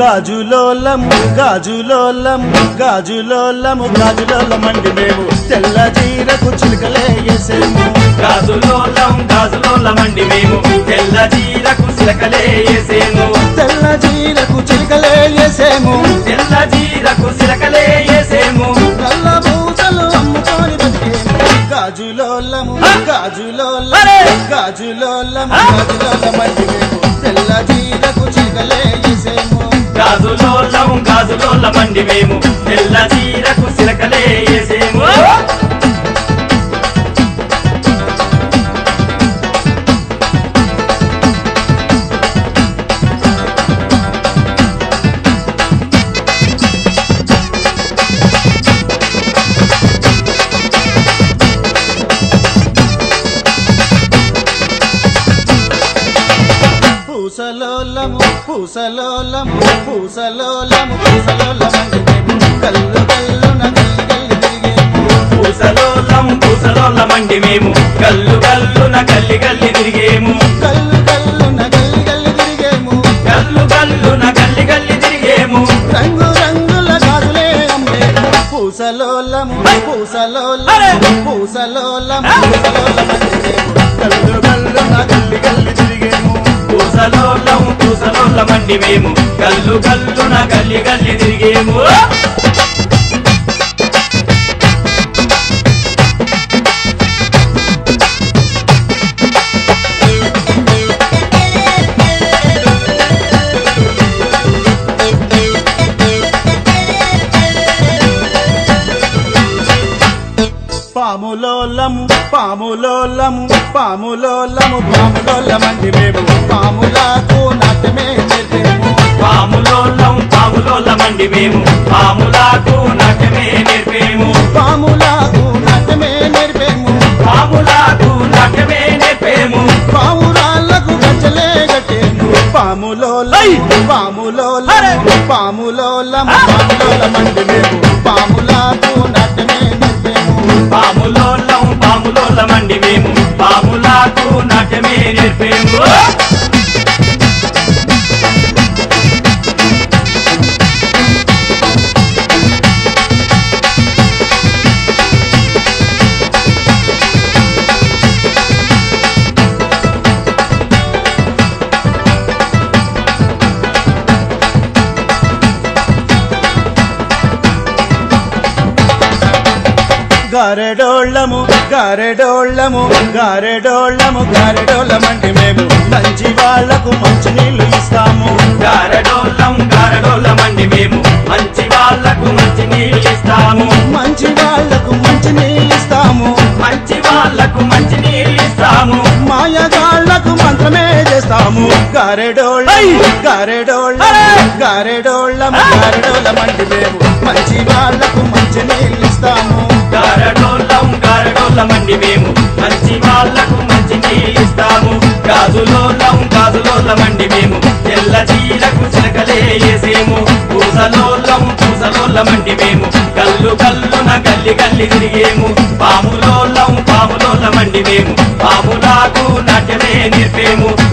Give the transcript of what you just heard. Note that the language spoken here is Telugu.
గాజులోలము గాజులోలము గాజులోలము గాజులోలమండి మేము తెల్ల జీరకు చిలుకలే వేసేము గాజులోలం గాజులోలమండి మేము తెల్ల జీరకు సిలకలే వేసేము తెల్ల జీరకు చిలుకలే వేసేము తెల్ల జీరకు సిలకలే వేసేము నల్ల పూసలు అమ్ముకొని బతికేము గాజులోలము గాజులోలము అరే! గాజులోలము గాజులోలమండి మేము తెల్ల జీరకు చిలుకలే వేసేము గాజులోలం గాజులోలమండి మేము తెల్ల జీరకు సిలకలే వేసేము పూసలోలము పూసలోలము పూసలోలము పూసలోలమండి మేము కల్లు కల్లున గల్లి గల్లి తిరిగేము పూసలోలం పూసలోలమండి మేము కల్లు కల్లున గల్లి గల్లి తిరిగేము కల్లు కల్లున గల్లి గల్లి తిరిగేము కల్లు కల్లున గల్లి గల్లి తిరిగేము రంగు రంగుల గాజులే అమ్మేము పూసలోలము పూసలోలము పూసలోలము పూసలోలమండి మేము కల్లు కల్లున గల్లి గల్లి తిరిగేము పూసలోలం పూసలోలమండి మేము కల్లు కల్లున గల్లి గల్లి తిరిగేము పాములోలము పాములోలము పాములోలము పాములోలమండి మేము పాములకు నాట్యమే నేర్పేము పాములోలం పాములోలమండి మేము పాములకు నాట్యమే నేర్పేము పాములకు నాట్యమే నేర్పేము పాములకు నాట్యమే నేర్పేము పావురాళ్లకు గజ్జలే కట్టేము పాములోలము పాములోలము పాములోలము పాములోలమండి మేము పాములకు నాట్యమే నేర్పేము పాములోలం పాములోలమండి మేము పాములకు నాట్యమే నేర్పేము గారెడోళ్ళము గారెడోళ్ళము గారెడోళ్ళము గారెడోళ్ళమండి మేము మంచి వాళ్లకు మంచి నీళ్లు ఇస్తాము గారడోలం గారడోలమండి మేము మంచి వాళ్ళకు మంచి నీళ్ళు ఇస్తాము మంచి వాళ్లకు మంచి నీళ్లు ఇస్తాము మంచి వాళ్ళకు మంచి నీళ్ళు ఇస్తాము మాయగాళ్లకు మంత్రమే చేస్తాము గారెడోళ్ళము గారెడోళ్ళము గారెడోళ్ళము గారెడోళ్ళమండి మేము మంచి వాళ్లకు మంచి నీళ్లు ఇస్తాము గారడోలం గారడోలమండి మేము మంచి వాళ్ళకు మంచి నీళ్ళు ఇస్తాము గాజులోలం గాజులోలమండి మేము తెల్ల చీలకు చిలకలే వేసేము పూసలోలం పూసలోలమండి మేము కల్లు కల్లున గల్లి గల్లి తిరిగేము పాములోలం పాములోలమండి మేము పాములాకు నాట్యమే నేర్పేము